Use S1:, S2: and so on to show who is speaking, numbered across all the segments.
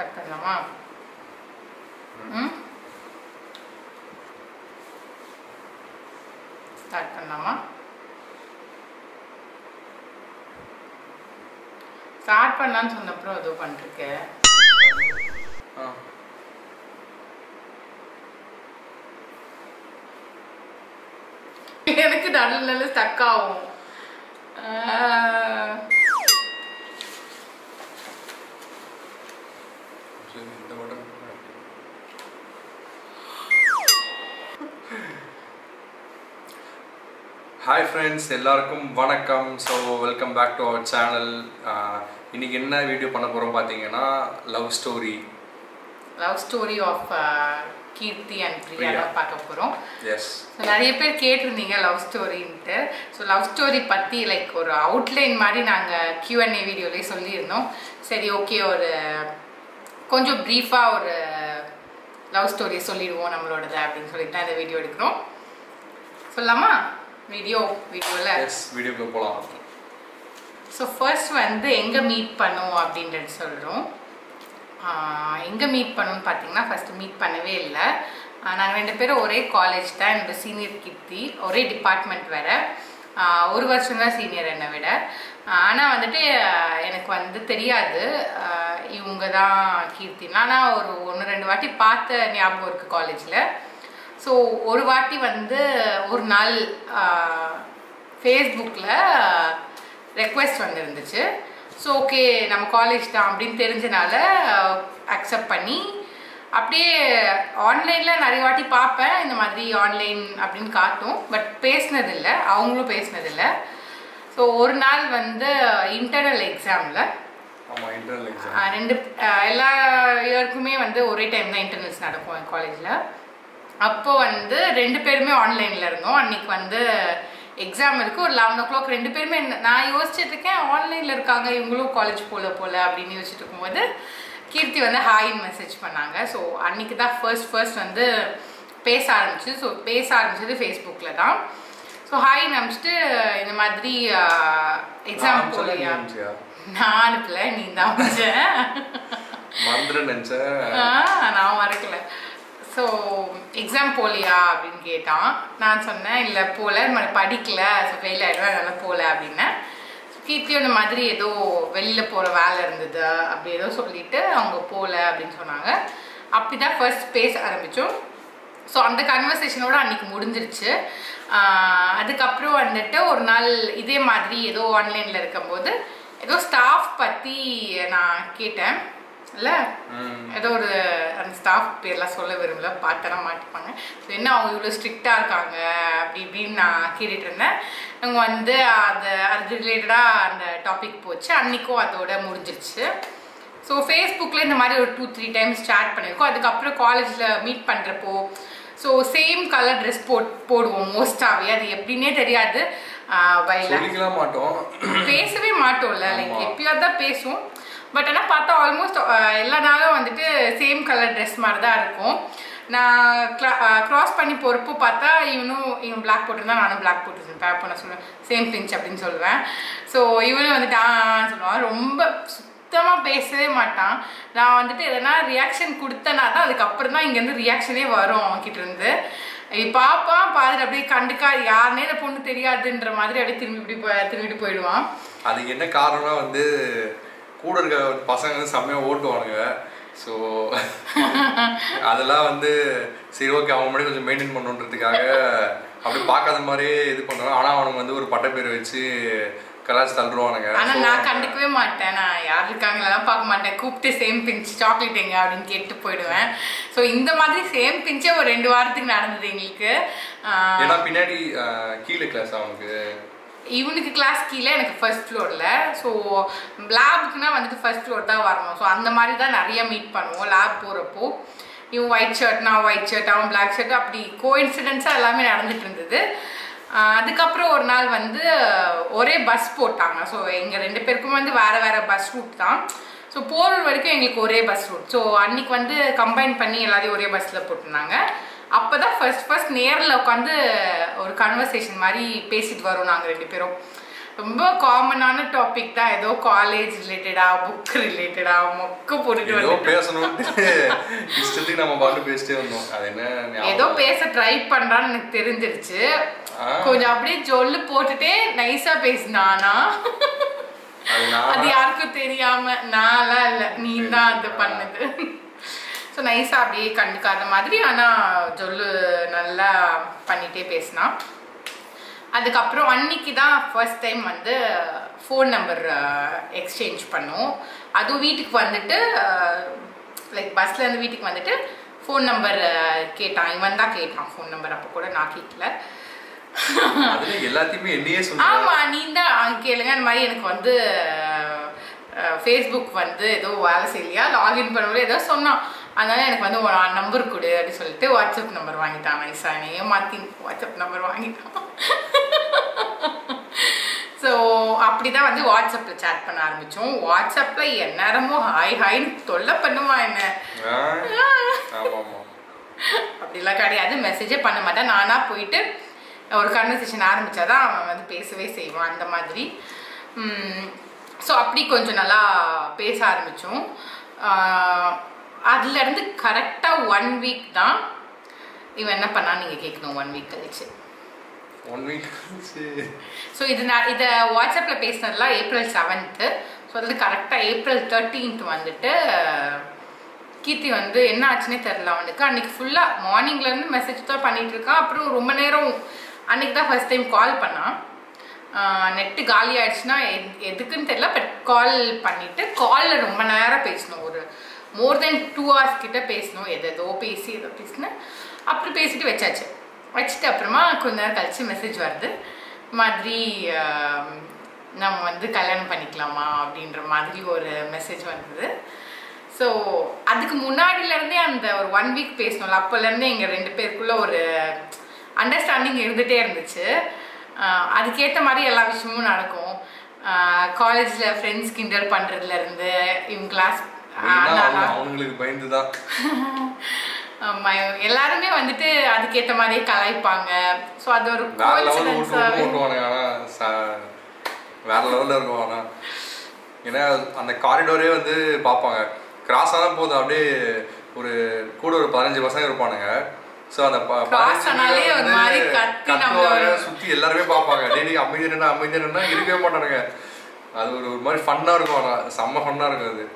S1: Start பண்ணலாமா ம் start பண்ணலாமா ஸ்டார்ட் பண்ணலான்னு சொன்னப்புறம் ஏதோ பண்ணிருக்க
S2: ஆ
S1: எனக்கு நல்ல நல்ல ஸ்டக் ஆகும் ஆஹ்,
S2: சரி இந்த பட்டன் ஹாய் ஃப்ரெண்ட்ஸ் எல்லாருக்கும் வணக்கம் so welcome back to our channel இன்னைக்கு என்ன வீடியோ பண்ண போகிறோம் பார்த்தீங்கன்னா love story
S1: love story of Keerthi and Priya
S2: Priya.
S1: தான் பார்க்க போகிறோம்
S2: எஸ்
S1: ஸோ நிறைய பேர் கேட்டிருந்தீங்க லவ் ஸ்டோரின்ட்டு ஸோ லவ் ஸ்டோரி பற்றி லைக் ஒரு அவுட்லைன் மாதிரி நாங்கள் கியூஎன்ஏ வீடியோலேயே சொல்லியிருந்தோம் சரி ஓகே ஒரு கொஞ்சம் ப்ரீஃபாக ஒரு லவ் ஸ்டோரி சொல்லிடுவோம் நம்மளோடது அப்படின்னு சொல்லிட்டு தான் இந்த வீடியோ எடுக்கிறோம் சொல்லலாமா வீடியோ வீடியோவில்
S2: எஸ் வீடியோக்கு போகலாம்
S1: ஸோ ஃபர்ஸ்ட் வந்து எங்கே மீட் பண்ணோம் அப்படின்றது சொல்கிறோம் எங்கே மீட் பண்ணோம்னு பார்த்தீங்கன்னா ஃபஸ்ட்டு மீட் பண்ணவே இல்லை நாங்கள் ரெண்டு பேரும் ஒரே காலேஜ் தான் என்னோட சீனியர் கீர்த்தி ஒரே டிபார்ட்மெண்ட் வேறு ஒரு வருஷம் தான் சீனியர் என்னை விட ஆனால் வந்துட்டு ஆஹ் எனக்கு வந்து தெரியாது ஆஹ் இவங்க தான் கீர்த்தினா ஆனால் ஒரு ஒன்று ரெண்டு வாட்டி பார்த்த ஞாபகம் இருக்குது காலேஜில் ஸோ ஒரு வாட்டி வந்து ஒரு நாள் ஃபேஸ்புக்கில் ரெக்வெஸ்ட் வந்துருந்துச்சு ஸோ ஓகே நம்ம காலேஜ் தான் அப்படின்னு தெரிஞ்சனால அக்செப்ட் பண்ணி அப்படியே ஆன்லைனில் நிறைய வாட்டி பார்ப்பேன் இந்த மாதிரி ஆன்லைன் அப்படின்னு காட்டும் பட் பேசினதில்லை அவங்களும் பேசினதில்லை ஸோ ஒரு நாள் வந்து இன்டர்னல் எக்ஸாமில்
S2: ஆமாம் இன்டர்னல் எக்ஸாம்
S1: ஆஹ் ரெண்டு ஆஹ் எல்லா இயருக்குமே வந்து ஒரே டைம் தான் இன்டர்னல்ஸ் நடக்கும் என் காலேஜில் அப்போ வந்து ரெண்டு பேருமே ஆன்லைனில் இருந்தோம் அன்னைக்கு வந்து எக்ஸாம் இருக்கு ஒரு லெவன் ஓ கிளாக் ரெண்டு பேருமே என்ன- நான் யோசிச்சுட்டு இருக்கேன் ஆன்லைனில் இருக்காங்க இவங்களும் காலேஜ் போல போல அப்படின்னு யோசிச்சுட்டு இருக்கும்போது கீர்த்தி வந்து ஹாய்ன்னு மெசேஜ் பண்ணாங்க ஸோ அன்னைக்கு தான் ஃபர்ஸ்ட் ஃபர்ஸ்ட் வந்து பேச ஆரம்பிச்சு ஸோ பேச ஆரம்பிச்சது ஃபேஸ்புக்கில் தான் ஸோ ஹாய்ன்னு அனுப்பிச்சிட்டு இந்த மாதிரி எக்ஸாம் போலையா நான் அனுப்பல நீ தான் வச்ச
S2: மறந்துட்டு நினச்சேன்
S1: நான் மறக்கல ஸோ எக்ஸாம் போலியா அப்படின்னு கேட்டான் நான் சொன்னேன் இல்லை போல ம- படிக்கல ஸோ ஃபெயில் ஆகிடுவேன் அதனால போல அப்படின்னேன் கீர்த்தியும் இந்த மாதிரி ஏதோ வெளியில் போகிற வேலை இருந்தது அப்படி ஏதோ சொல்லிட்டு அவங்க போல அப்படின்னு சொன்னாங்க அப்படி தான் ஃபர்ஸ்ட் பேச ஆரம்பித்தோம் ஸோ அந்த கன்வர்சேஷனோட அன்னைக்கு முடிஞ்சிருச்சு ஆஹ் அதுக்கப்புறம் வந்துட்டு ஒரு நாள் இதே மாதிரி ஏதோ ஆன்லைனில் இருக்கும்போது ஏதோ ஸ்டாஃப் பற்றி நான் கேட்டேன் இல்லை
S2: ம்
S1: ஏதோ ஒரு அந்த ஸ்டாஃப் பேர்லாம் சொல்ல விரும்பல பார்த்தெல்லாம் மாட்டிப்பாங்க ஸோ என்ன அவங்க இவ்வளோ ஸ்ட்ரிக்டாக இருக்காங்க அப்படி இப்படின்னு நான் கேட்டுட்டு இருந்தேன் அவங்க வந்து அது அது ரிலேட்டடாக அந்த டாபிக் போச்சு அன்னைக்கும் அதோட முடிஞ்சிருச்சு ஸோ ஃபேஸ்புக்கில் இந்த மாதிரி ஒரு டூ த்ரீ டைம்ஸ் சேட் பண்ணியிருக்கோம் அதுக்கப்புறம் காலேஜில் மீட் பண்ணுறப்போ ஸோ சேம் கலர் ட்ரெஸ் போட் போடுவோம் மோஸ்டாகவே அது எப்படின்னே தெரியாது பைல
S2: சொல்லிக்கலாம் மாட்டோம்
S1: பேசவே மாட்டோம்ல லைக்
S2: ஆமா.
S1: எப்பயாவது தான் பேசுவோம் பட் ஆனால் பார்த்தா ஆல்மோஸ்ட் எல்லா நாளும் வந்துட்டு சேம் கலர் ட்ரெஸ் மாதிரி தான் இருக்கும் நான் கிராஸ் பண்ணி போகிறப்போ பார்த்தா இவனும் இவன் பிளாக் போட்டிருந்தா நானும் பிளாக் போட்டுருப்பேன் அப்போ நான் சொல்லுவேன் சேம் பிஞ்ச் அப்படின்னு சொல்லுவேன் ஸோ இவனும் வந்துட்டு ஆன்னு சொல்லுவான் ரொம்ப சுத்தமாக பேசவே மாட்டான் நான் வந்துட்டு எதனா ரியாக்ஷன் கொடுத்தனா தான் அதுக்கப்புறம் தான் இங்கேருந்து ரியாக்ஷனே வரும் அவன்கிட்ட இருந்து இப்படி பார்ப்பான் பார்த்துட்டு அப்படியே கண்டுக்கா யாருனே இந்த பொண்ணு தெரியாதுன்ற மாதிரி அப்படியே திரும்பி இப்படி போய் திரும்பிட்டு போயிடுவான்
S2: அதுக்கு என்ன காரணம்னா வந்து கூட இருக்க பசங்க வந்து செம்மையாக ஓட்டுவானுங்க ஸோ அதெல்லாம் வந்து சரி ஓகே அவன் முன்னாடி கொஞ்சம் மெயின்டைன் பண்ணுன்றதுக்காக அப்படி பார்க்காத மாதிரியே இது பண்ணுவாங்க ஆனால் அவனுங்க வந்து ஒரு பட்டப்பேர் வச்சு கலாச்சி தள்ளுருவானுங்க
S1: ஆனா
S2: So,
S1: நான் கண்டுக்கவே மாட்டேன் நான் யார் இருக்காங்களெல்லாம் பார்க்க மாட்டேன் கூப்பிட்டு சேம் பிஞ்ச் சாக்லேட் எங்க அப்படின்னு கேட்டு போயிடுவேன் ஸோ இந்த மாதிரி சேம் பிஞ்சே ஒரு ரெண்டு வாரத்துக்கு நடந்தது எங்களுக்கு ஆஹ்
S2: ஏன்னா பின்னாடி அஹ், கீழே கிளாஸ் அவனுக்கு
S1: இவனுக்கு கிளாஸ் கீழே எனக்கு ஃபர்ஸ்ட் ஃப்ளோரில் ஸோ லேபுக்குனா வந்துட்டு ஃபர்ஸ்ட் ஃப்ளோர் தான் வரணும் ஸோ அந்த மாதிரி தான் நிறைய மீட் பண்ணுவோம் லேப் போகிறப்போ இவன் ஒயிட் ஷர்ட் நான் ஒயிட் ஷர்ட் அவன் பிளாக் ஷர்ட் அப்படி கோஇன்சிடென்ஸாக எல்லாமே நடந்துட்டு இருந்தது ஆஹ் அதுக்கப்புறம் ஒரு நாள் வந்து ஒரே பஸ் போட்டாங்க ஸோ எங்கள் ரெண்டு பேருக்கும் வந்து வேறு வேறு பஸ் ரூட் தான் ஸோ போகிற வரைக்கும் எங்களுக்கு ஒரே பஸ் ரூட் ஸோ அன்னைக்கு வந்து கம்பைன் பண்ணி எல்லாரையும் ஒரே பஸ்ஸில் போட்டிருந்தாங்க அப்போ தான் ஃபர்ஸ்ட் ஃபர்ஸ்ட் நேரில் உட்காந்து ஒரு கன்வர்சேஷன் மாதிரி பேசிட்டு வரோம் நாங்கள் ரெண்டு பேரும் ரொம்ப காமனான டாபிக் தான் ஏதோ காலேஜ் ரிலேட்டடா புக் ரிலேட்டடா மொக்க போட்டுட்டு
S2: ஏதோ
S1: வந்து
S2: பேசணும்ட்டு இஷ்டத்துக்கு நம்ம பாட்டு பேசிட்டே வந்தோம் அது என்ன
S1: ஏதோ
S2: ஞாபகம்
S1: பேச ட்ரை பண்றான்னு எனக்கு தெரிஞ்சிருச்சு
S2: ஆ.
S1: கொஞ்சம் அப்படியே ஜொல்லு போட்டுட்டே நைஸா பேசினானா
S2: அது நான்
S1: அது யாருக்கும் தெரியாம நான்லாம் இல்ல நீ தான் அது பண்ணது ஸோ நைஸா அப்படியே கண்டுக்காத மாதிரி ஆனா ஜொல்லு நல்லா பண்ணிட்டே பேசினான் அதுக்கப்புறம் அன்னைக்கு தான் ஃபர்ஸ்ட் டைம் வந்து ஃபோன் நம்பர் எக்ஸ்சேஞ்ச் பண்ணோம் அதுவும் வீட்டுக்கு வந்துட்டு லைக் பஸ்ல இருந்து வீட்டுக்கு வந்துட்டு ஃபோன் நம்பர் கேட்டான் இவன் தான் கேட்டான் ஃபோன் நம்பர் அப்போ கூட நான் கேட்கல
S2: அதுல எல்லாத்தையுமே என்னையே சொல்லுங்க
S1: ஆமா நீ தான் கேளுங்க இந்த மாதிரி எனக்கு வந்து ஃபேஸ்புக் வந்து ஏதோ வேலை செய்யலையா லாகின் பண்ணல ஏதோ சொன்னான் அதனால எனக்கு வந்து ஒரு நம்பர் கொடு அப்படின்னு சொல்லிட்டு வாட்ஸ்அப் நம்பர் வாங்கிட்டான் நைஸா ஏமாத்தி வாட்ஸ்அப் நம்பர் வாங்கிட்டான் ஸோ அப்படிதான் வந்து வாட்ஸ்அப்பில் சேட் பண்ண ஆரம்பித்தோம் வாட்ஸ்அப்பில் எந்நேரமும் ஹாய் ஹாய்னு தொல்லை பண்ணுமா என்ன
S2: ஆ, ஆமா ஆமா
S1: அப்படிலாம் கிடையாது மெசேஜே பண்ண மாட்டேன் நானா போயிட்டு ஒரு கன்வர்சேஷன் ஆரம்பிச்சாதான் அவன் வந்து பேசவே செய்வான் அந்த மாதிரி ஸோ அப்படி கொஞ்சம் நல்லா பேச ஆரம்பித்தோம் அதுலேருந்து கரெக்டாக ஒன் வீக் தான் இவன் என்ன பண்ணான்னு நீங்கள் கேட்கணும் ஒன் வீக் கழிச்சு
S2: ஒன் வீக்
S1: ஸோ இது நான் இதை வாட்ஸ்அப்பில் பேசினதுலாம் ஏப்ரல் செவன்த்து ஸோ அதில் கரெக்டாக ஏப்ரல் தேர்ட்டீன்த் வந்துட்டு கீர்த்தி வந்து என்ன ஆச்சுன்னே தெரில அவனுக்கு அன்னைக்கு ஃபுல்லாக மார்னிங்லேருந்து மெசேஜ் தான் பண்ணிட்டு இருக்கான் அப்புறம் ரொம்ப நேரம் அன்னைக்கு தான் ஃபர்ஸ்ட் டைம் கால் பண்ணான் நெட்டு காலி ஆயிடுச்சுன்னா எது- எதுக்குன்னு தெரியல பட் கால் பண்ணிட்டு காலில் ரொம்ப நேரம் பேசணும் ஒரு மோர் தென் டூ ஹவர்ஸ் கிட்ட பேசணும் எது ஏதோ பேசி ஏதோ பேசினேன் அப்புறம் பேசிட்டு வச்சாச்சு வச்சுட்டு அப்புறமா கொஞ்ச நேரம் கழிச்சு மெசேஜ் வருது மாதிரி ஆம், நம்ம வந்து கல்யாணம் பண்ணிக்கலாமா அப்படின்ற மாதிரி ஒரு மெசேஜ் வந்தது ஸோ அதுக்கு முன்னாடிலேருந்தே அந்த ஒரு ஒன் வீக் பேசணும்ல அப்போலேருந்தே எங்கள் ரெண்டு பேருக்குள்ள ஒரு அண்டர்ஸ்டாண்டிங் இருந்துகிட்டே இருந்துச்சு ஆஹ் அதுக்கேற்ற மாதிரி எல்லா விஷயமும் நடக்கும் காலேஜில் ஃப்ரெண்ட்ஸ் கிண்டல் பண்ணுறதுலேருந்து இவங்க கிளாஸ்
S2: அவங்களுக்கு பயந்துதான்
S1: ஆமா, எல்லாருமே வந்துட்டு அதுக்கேற்ற மாதிரியே கலாய்ப்பாங்க ஸோ அது ஒரு
S2: வேற லெவலில் ஓட்டு
S1: கோயின்சிடன்ஸாகவே
S2: ஓட்டுவானுங்க ஆனா ச- வேற லெவலில் இருக்கும் ஆனா ஏன்னா அந்த காரிடோரே வந்து பார்ப்பாங்க கிராஸ் ஆனா போதும் அப்படியே ஒரு கூட ஒரு பதினஞ்சு பசங்க இருப்பானுங்க ஸோ அந்த ப-
S1: Cross
S2: பதினஞ்சு
S1: ஆனாலே
S2: பேர்
S1: ஒரு
S2: வந்து
S1: மாதிரி கத்தி நம்மள
S2: கத்துவாங்க,
S1: ஒரு-
S2: சுத்தி எல்லாருமே பார்ப்பாங்க டெய்லி அமைதியா அமைதியா இருக்கவே மாட்டானுங்க அது ஒரு ஒரு மாதிரி ஃபன்னா இருக்கும் ஆனா செம்ம ஃபன்னா இருக்கும் அது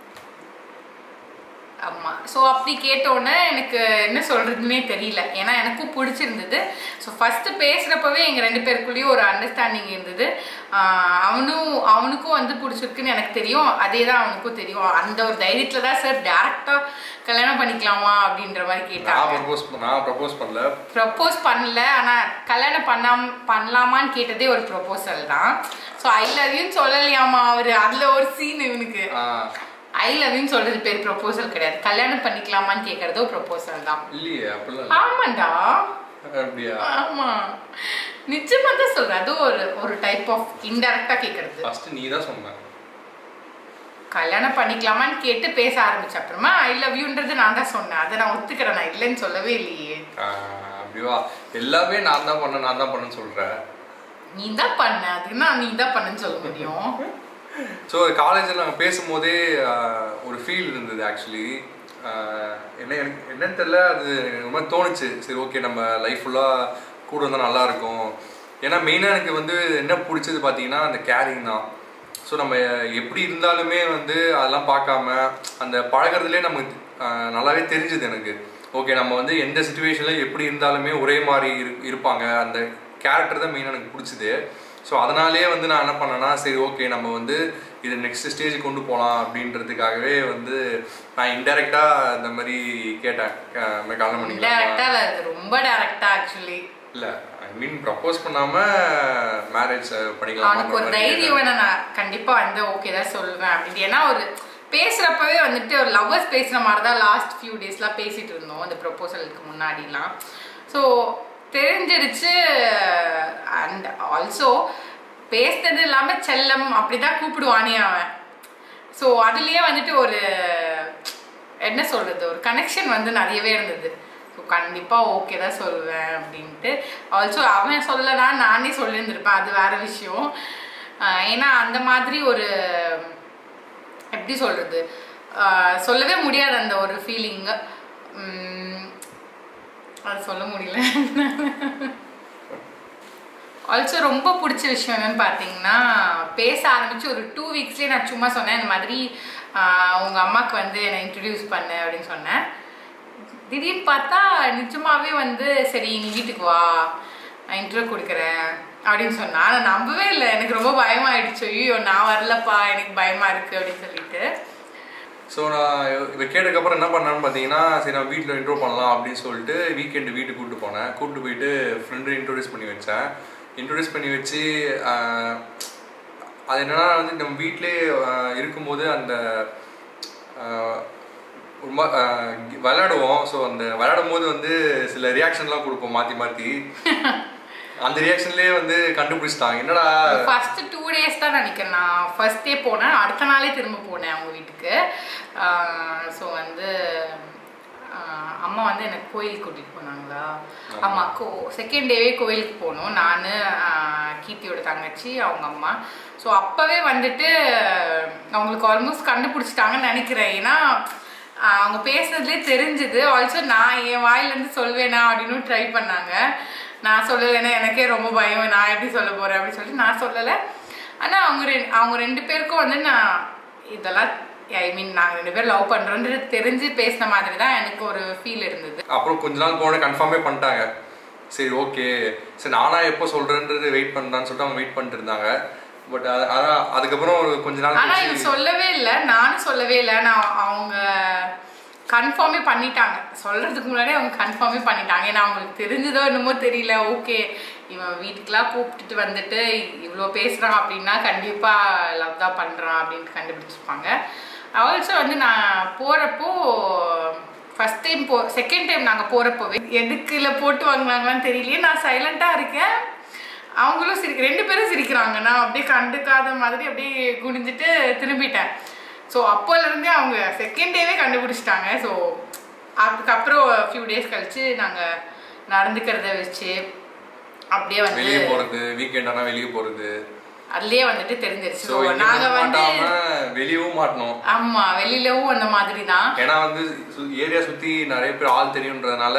S1: ஆமா ஸோ அப்படி கேட்டோன்னே எனக்கு என்ன சொல்றதுன்னே தெரியல ஏன்னா எனக்கும் பிடிச்சிருந்தது ஸோ ஃபர்ஸ்ட் பேசுறப்பவே எங்க ரெண்டு பேருக்குள்ளேயும் ஒரு அண்டர்ஸ்டாண்டிங் இருந்தது ஆஹ் அவனும் அவனுக்கும் வந்து பிடிச்சிருக்குன்னு எனக்கு தெரியும் அதே தான் அவனுக்கும் தெரியும் அந்த ஒரு தைரியத்துல தான் சார் டேரக்டா கல்யாணம் பண்ணிக்கலாமா அப்படின்ற மாதிரி
S2: நான்
S1: கேட்டாங்க
S2: ப்ரப்போஸ் நான் ப்ரப்போஸ் பண்ணல
S1: ப்ரப்போஸ் பண்ணல ஆனா கல்யாணம் பண்ணாம பண்ணலாமான்னு கேட்டதே ஒரு ப்ரொபோசல் தான் ஸோ ஐ லவ் யூன்னு சொல்லலையாமா அவரு அதுல ஒரு சீன் இவனுக்கு
S2: ஆஹ்
S1: ஐ லவ் யூன்னு சொல்றது பேர் ப்ரொபோசல் கிடையாது கல்யாணம் பண்ணிக்கலாமான்னு கேட்கறதோ ப்ரொபோசல் தான்
S2: இல்லையே அப்படிலாம் இல்ல.
S1: ஆமாண்டா
S2: அப்படியா
S1: ஆமா நிச்சயமா தான் சொல்றேன் அது ஒரு ஒரு டைப் ஆஃப் இன்டெரக்டா கேட்கறது
S2: ஃபர்ஸ்ட் நீ தான் சொன்ன
S1: கல்யாணம் பண்ணிக்கலாமான்னு கேட்டு பேச ஆரம்பிச்ச அப்புறமா ஐ லவ் யூன்றது நான் தான் சொன்னேன் அதை நான் ஒத்துக்கிறேன் நான் இல்லைன்னு சொல்லவே இல்லையே
S2: ஆஹ் அப்படிவா எல்லாமே நான் தான் பண்ண நான் தான் பண்ணேன்னு சொல்றேன்
S1: நீ தான் பண்ண அதுக்கு நான் நீ தான் பண்ணன்னு சொல்ல முடியும்
S2: ஸோ காலேஜில் நாங்கள் பேசும்போதே ஆஹ், ஒரு ஃபீல் இருந்தது ஆக்சுவலி என்ன எனக்கு என்னன்னு தெரியல அது எனக்கு ரொம்ப தோணுச்சு சரி ஓகே நம்ம லைஃப் ஃபுல்லாக கூட இருந்தால் நல்லா இருக்கும் ஏன்னா மெயினாக எனக்கு வந்து என்ன பிடிச்சது பார்த்தீங்கன்னா அந்த கேரிங் தான் ஸோ நம்ம எப்படி இருந்தாலுமே வந்து அதெல்லாம் பார்க்காம அந்த பழகுறதுலே நமக்கு ஆஹ், நல்லாவே தெரிஞ்சுது எனக்கு ஓகே நம்ம வந்து எந்த சுச்சுவேஷனில் எப்படி இருந்தாலுமே ஒரே மாதிரி இரு- இருப்பாங்க அந்த கேரக்டர் தான் மெயினாக எனக்கு பிடிச்சது ஸோ அதனாலே வந்து நான் என்ன பண்ணேன்னா சரி ஓகே நம்ம வந்து இது நெக்ஸ்ட் ஸ்டேஜ் கொண்டு போகலாம் அப்படின்றதுக்காகவே வந்து நான் இன்டெரக்டாக இந்த மாதிரி கேட்டேன் அஹ் இந்த மாதிரி கல்யாணம் பண்ணிக்கலாம்
S1: டேரக்டா இல்ல அது ரொம்ப டேரக்டா ஆக்சுவலி
S2: இல்லை ஐ மீன் ப்ரப்போஸ் பண்ணாம மேரேஜ் பண்ணிக்கலாம்
S1: அவனுக்கு ஒரு தைரியம் வேணும் நான் கண்டிப்பா வந்து ஓகே தான் சொல்லுவேன் அப்படின்னு ஏன்னா ஒரு பேசுறப்பவே வந்துட்டு ஒரு லவ்வர்ஸ் பேசுற மாதிரி தான் லாஸ்ட் ஃபியூ டேஸ்லாம் பேசிட்டு இருந்தோம் அந்த ப்ரொபோசலுக்கு முன்னாடிலாம் ஸோ தெரிஞ்சிருச்சு அண்ட் ஆல்சோ பேசுனது இல்லாம செல்லம் அப்படிதான் கூப்பிடுவானே அவன் ஸோ அதுலயே வந்துட்டு ஒரு என்ன சொல்றது ஒரு கனெக்ஷன் வந்து நிறையவே இருந்தது ஸோ கண்டிப்பாக ஓகே தான் சொல்லுவேன் அப்படின்ட்டு ஆல்சோ அவன் சொல்லனா நானே சொல்லியிருந்திருப்பேன் அது வேற விஷயம் ஆஹ் ஏன்னா அந்த மாதிரி ஒரு எப்படி சொல்றது ஆஹ் சொல்லவே முடியாது அந்த ஒரு ஃபீலிங் அது சொல்ல முடியல ஆல்சோ ரொம்ப பிடிச்ச விஷயம் என்னன்னு பார்த்தீங்கன்னா பேச ஆரம்பிச்சு ஒரு டூ வீக்ஸ்லேயே நான் சும்மா சொன்னேன் இந்த மாதிரி ஆஹ் உங்க அம்மாவுக்கு வந்து என்னை இன்ட்ரடியூஸ் பண்ணு அப்படின்னு சொன்னேன் திடீர்னு பார்த்தா நிஜமாவே வந்து சரி நீ வீட்டுக்கு வா நான் இன்டர்வியூ கொடுக்குறேன் அப்படின்னு சொன்னா நான் நம்பவே இல்லை எனக்கு ரொம்ப பயமாயிடுச்சு ஐயோ நான் வரலப்பா எனக்கு பயமா இருக்கு அப்படின்னு சொல்லிட்டு
S2: ஸோ நான் இவ கேட்டதுக்கப்புறம் என்ன பண்ணான்னு பார்த்தீங்கன்னா சரி நான் வீட்டில் இன்ட்ரோ பண்ணலாம் அப்படின்னு சொல்லிட்டு வீக்கெண்டு வீட்டுக்கு கூப்பிட்டு போனேன் கூப்பிட்டு போயிட்டு ஃப்ரெண்டு இன்ட்ரோடியூஸ் பண்ணி வச்சேன் இன்ட்ரோடியூஸ் பண்ணி வச்சு ஆஹ், அது என்னன்னா வந்து நம்ம வீட்டிலே இருக்கும்போது அந்த ஆஹ், ஒரு மா- ஆஹ், விளையாடுவோம் ஸோ அந்த விளையாடும் போது வந்து சில ரியாக்ஷன்லாம் கொடுப்போம் மாற்றி மாற்றி அந்த ரியாக்ஷன்லேயே வந்து கண்டுபிடிச்சிட்டாங்க என்னடா
S1: ஃபர்ஸ்ட் டூ டேஸ் தான் நினைக்கிறேன் நான் ஃபர்ஸ்ட் டே போனேன் அடுத்த நாளே திரும்ப போனேன் அவங்க வீட்டுக்கு ஸோ வந்து ஆஹ் அம்மா வந்து எனக்கு கோயிலுக்கு கூட்டிட்டு போனாங்களா ஆமா கோ செகண்ட் டேவே கோயிலுக்கு போனோம் நான் கீர்த்தியோட தங்கச்சி அவங்க அம்மா ஸோ அப்பவே வந்துட்டு அவங்களுக்கு ஆல்மோஸ்ட் கண்டுபிடிச்சிட்டாங்கன்னு நினைக்கிறேன் ஏன்னா ஆஹ் அவங்க பேசுனதுலேயே தெரிஞ்சுது ஆல்சோ நான் என் வாயிலேருந்து சொல்வேனா அப்படின்னு ட்ரை பண்ணாங்க நான் சொல்லலைன்னா எனக்கே ரொம்ப பயம் நான் எப்படி சொல்ல போறேன் அப்படின்னு சொல்லிட்டு நான் சொல்லலை ஆனால் அவங்க ரெண்டு அவங்க ரெண்டு பேருக்கும் வந்து நான் இதெல்லாம் ஐ மீன் நாங்கள் ரெண்டு பேரும் லவ் பண்ணுறோன்றது தெரிஞ்சு பேசின மாதிரி தான் எனக்கு ஒரு ஃபீல் இருந்தது
S2: அப்புறம் கொஞ்ச நாள் போன கன்ஃபார்மே பண்ணிட்டாங்க சரி ஓகே சரி நானா எப்போ சொல்றேன்றது வெயிட் பண்ணலான்னு சொல்லிட்டு அவங்க வெயிட் பண்ணிட்டு இருந்தாங்க பட் அதான் அதுக்கப்புறம் ஒரு கொஞ்ச நாள்
S1: ஆனா
S2: கழிச்சு-
S1: இவங்க சொல்லவே இல்லை நானும் சொல்லவே இல்லை நான் அவங்க கன்ஃபார்மே பண்ணிட்டாங்க சொல்றதுக்கு முன்னாடி அவங்க கன்ஃபார்மே பண்ணிட்டாங்க ஏன்னா அவங்களுக்கு தெரிஞ்சதோ என்னமோ தெரியல ஓகே இவன் வீட்டுக்கெல்லாம் கூப்பிட்டுட்டு வந்துட்டு இவ்வளோ பேசுறான் அப்படின்னா கண்டிப்பா லவ் தான் பண்றான் அப்படின்ட்டு கண்டுபிடிச்சிருப்பாங்க ஆல்சோ வந்து நான் போறப்போ ஃபர்ஸ்ட் டைம் போ செகண்ட் டைம் நாங்கள் போகிறப்போவே எதுக்குல போட்டு வாங்கினாங்களான்னு தெரியலையே நான் சைலண்ட்டாக இருக்கேன் அவங்களும் சிரிக்க ரெண்டு பேரும் சிரிக்கிறாங்க நான் அப்படியே கண்டுக்காத மாதிரி அப்படியே குனிஞ்சிட்டு திரும்பிட்டேன் ஸோ அப்போலேருந்தே அவங்க செகண்ட் டேவே கண்டுபிடிச்சிட்டாங்க ஸோ அதுக்கப்புறம் ஃபியூ டேஸ் கழிச்சு நாங்கள் நடந்துக்கிறத வச்சு அப்படியே வந்து
S2: வெளியே போறது வீக்கெண்ட் ஆனா வெளியே போறது
S1: அதுலயே வந்துட்டு தெரிஞ்சிருச்சு
S2: ஸோ
S1: ஸோ நாங்க வந்து
S2: மாட்டாம வெளியவும் மாட்டணும்
S1: ஆமா வெளியிலவும் அந்த மாதிரி தான்
S2: ஏன்னா வந்து ஏரியா சுத்தி நிறைய பேர் ஆள் தெரியுன்றதுனால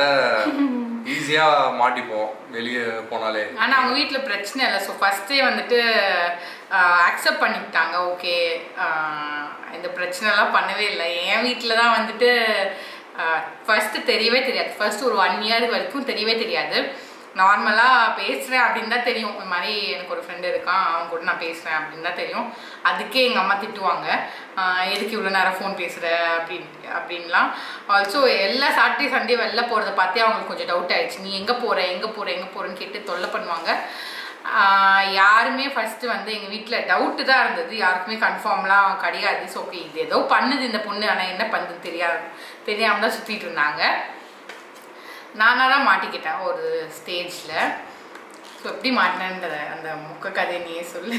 S2: ஈஸியா மாட்டிப்போம் வெளியே போனாலே
S1: ஆனா அவங்க வீட்ல பிரச்சனை இல்லை ஸோ ஃபர்ஸ்டே வந்துட்டு அக்செப்ட் பண்ணிக்கிட்டாங்க ஓகே இந்த பிரச்சனைலாம் பண்ணவே இல்லை என் வீட்டில் தான் வந்துட்டு ஃபர்ஸ்ட் தெரியவே தெரியாது ஃபர்ஸ்ட் ஒரு ஒன் இயர் வரைக்கும் தெரியவே தெரியாது நார்மலாக பேசுகிறேன் அப்படின்னு தான் தெரியும் இந்த மாதிரி எனக்கு ஒரு ஃப்ரெண்டு இருக்கான் அவன் கூட நான் பேசுகிறேன் அப்படின்னு தான் தெரியும் அதுக்கே எங்கள் அம்மா திட்டுவாங்க ஆஹ் எதுக்கு இவ்வளோ நேரம் ஃபோன் பேசுகிற அப்படின் அப்படின்லாம் ஆல்சோ எல்லா சாட்டர்டே சண்டே வெளில போகிறத பார்த்தே அவங்களுக்கு கொஞ்சம் டவுட் ஆயிடுச்சு நீ எங்கே போகிற எங்கே போகிற எங்கே போகிறேன்னு கேட்டு தொல்லை பண்ணுவாங்க ஆஹ் யாருமே ஃபர்ஸ்ட் வந்து எங்கள் வீட்டில் டவுட்டு தான் இருந்தது யாருக்குமே கன்ஃபார்ம்லாம் கிடையாது ஸோ ஓகே இது ஏதோ பண்ணுது இந்த பொண்ணு ஆனால் என்ன பண்ணுது தெரியாது தெரியாமல் தான் சுற்றிட்டு இருந்தாங்க நானாக தான் மாட்டிக்கிட்டேன் ஒரு ஸ்டேஜில் ஸோ எப்படி மாட்டினேன்ற அந்த முக்க கதையை நீயே சொல்லு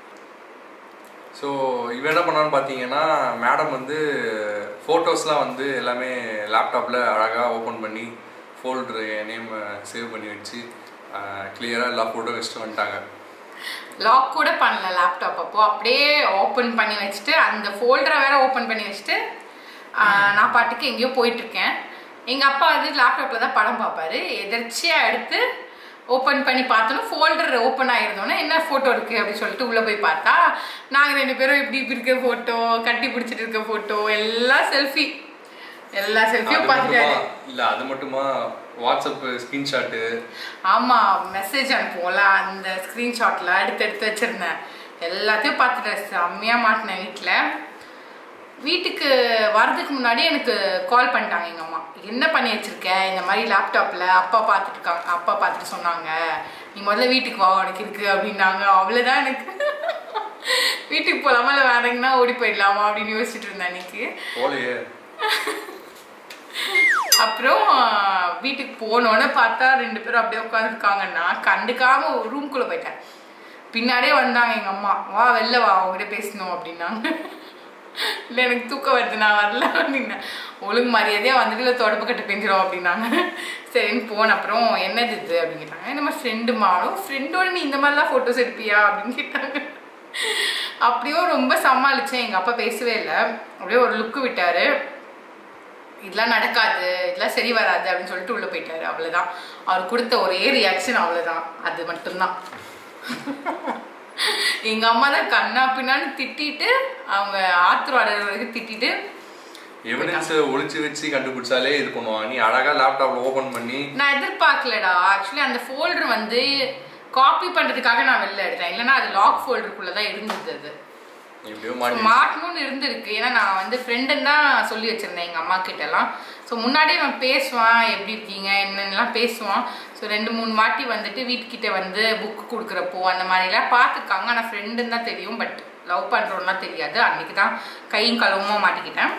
S2: ஸோ இவன் என்ன பண்ணான்னு பார்த்தீங்கன்னா மேடம் வந்து ஃபோட்டோஸ்லாம் வந்து எல்லாமே லேப்டாப்பில் அழகாக ஓப்பன் பண்ணி ஃபோல்டரு என் நேம் சேவ் பண்ணி வச்சு கிளியராக எல்லா ஃபோட்டோ வச்சுட்டு வந்துட்டாங்க
S1: லாக் கூட பண்ணல லேப்டாப் அப்போ அப்படியே ஓப்பன் பண்ணி வச்சுட்டு அந்த ஃபோல்டரை வேற ஓப்பன் பண்ணி வச்சுட்டு ஆஹ், நான் பாட்டுக்கு எங்கேயோ போயிட்டு இருக்கேன் எங்க அப்பா வந்து லேப்டாப்ல தான் படம் பார்ப்பாரு எதர்ச்சியா எடுத்து ஓப்பன் பண்ணி பார்த்தோன்னா ஃபோல்டர் ஓப்பன் ஆயிருந்தோன்னே என்ன ஃபோட்டோ இருக்கு அப்படின்னு சொல்லிட்டு உள்ள போய் பார்த்தா நாங்க ரெண்டு பேரும் இப்படி இப்படி இருக்க ஃபோட்டோ கட்டி பிடிச்சிட்டு இருக்க ஃபோட்டோ எல்லாம் செல்ஃபி எல்லா
S2: அது
S1: செல்ஃபியும்
S2: மட்டுமா
S1: பார்த்துட்டாரு
S2: இல்லை அது மட்டுமா வாட்ஸ்அப் ஸ்க்ரீன்ஷாட்டு
S1: ஆமா மெசேஜ் அனுப்புவோம்ல அந்த ஸ்க்ரீன்ஷாட்ல எடுத்து எடுத்து வச்சிருந்தேன் எல்லாத்தையும் பார்த்துட்டேன் செம்மையா மாட்டினேன் வீட்டில் வீட்டுக்கு வர்றதுக்கு முன்னாடி எனக்கு கால் பண்ணிட்டாங்க எங்க அம்மா என்ன பண்ணி வச்சிருக்க இந்த மாதிரி லேப்டாப்ல அப்பா பார்த்துட்டு இருக்காங்க அப்பா பார்த்துட்டு சொன்னாங்க நீ முதல்ல வீட்டுக்கு வா உனக்கு இருக்கு அப்படின்னாங்க அவ்வளவுதான் எனக்கு வீட்டுக்கு போலாமா இல்லை வேற எங்கன்னா ஓடி போயிடலாமா அப்படின்னு யோசிச்சுட்டு இருந்தேன் அன்னைக்கு
S2: போலையே
S1: அப்புறம் வீட்டுக்கு போனோன்னு பார்த்தா ரெண்டு பேரும் அப்படியே உட்காந்துருக்காங்க நான் கண்டுக்காம ரூம்குள்ள போயிட்டேன் பின்னாடியே வந்தாங்க எங்க அம்மா வா வெளில வா அவங்ககிட்ட பேசணும் அப்படின்னாங்க இல்லை எனக்கு தூக்கம் வருது நான் வரல அப்படின்னா ஒழுங்கு மரியாதையாக வந்துட்டு இல்லை தொடப்பு கட்டு பெஞ்சிரும் அப்படின்னாங்க சரின்னு போன அப்புறம் என்னது இது அப்படின்னு கேட்டாங்க நம்ம ஃப்ரெண்டு மாறும் ஃப்ரெண்டோட நீ இந்த மாதிரிலாம் ஃபோட்டோஸ் எடுப்பியா அப்படின்னு கேட்டாங்க அப்படியும் ரொம்ப சமாளிச்சேன் எங்கள் அப்பா பேசவே இல்லை அப்படியே ஒரு லுக்கு விட்டாரு இதெல்லாம் நடக்காது இதெல்லாம் சரி வராது அப்படின்னு சொல்லிட்டு உள்ள போயிட்டாரு அவ்வளவுதான் அவர் கொடுத்த ஒரே ரியாக்ஷன் அவ்வளவுதான் அது மட்டும்தான் எங்க அம்மா தான் கண்ணா பின்னான்னு திட்டிட்டு அவங்க ஆத்திரம் அடைகிற வரைக்கும் திட்டிட்டு
S2: எவிடன்ஸை ஒளிச்சு வச்சு கண்டுபிடிச்சாலே இது பண்ணுவாங்க நீ அழகா லேப்டாப்ல ஓபன் பண்ணி
S1: நான் எதிர்பார்க்கலடா ஆக்சுவலி அந்த ஃபோல்டர் வந்து காப்பி பண்றதுக்காக நான் வெளில எடுத்தேன் இல்லைன்னா அது லாக் ஃபோல்டருக்குள்ள தான் இருந்தது அது
S2: எப்படியோ
S1: So,
S2: மாட்டி
S1: மாட்டணும்னு இருந்திருக்கு ஏன்னா நான் வந்து ஃப்ரெண்டுன்னு தான் சொல்லி வச்சிருந்தேன் எங்க அம்மா கிட்ட எல்லாம் ஸோ முன்னாடியே அவன் பேசுவான் எப்படி இருக்கீங்க என்னென்னலாம் பேசுவான் ஸோ ரெண்டு மூணு வாட்டி வந்துட்டு வீட்டுக்கிட்ட வந்து புக் கொடுக்குறப்போ அந்த மாதிரிலாம் பார்த்துருக்காங்க ஆனால் ஃப்ரெண்டுன்னு தான் தெரியும் பட் லவ் பண்ணுறோம்லாம் தெரியாது அன்னைக்கு தான் கையும் களவுமா மாட்டிக்கிட்டேன்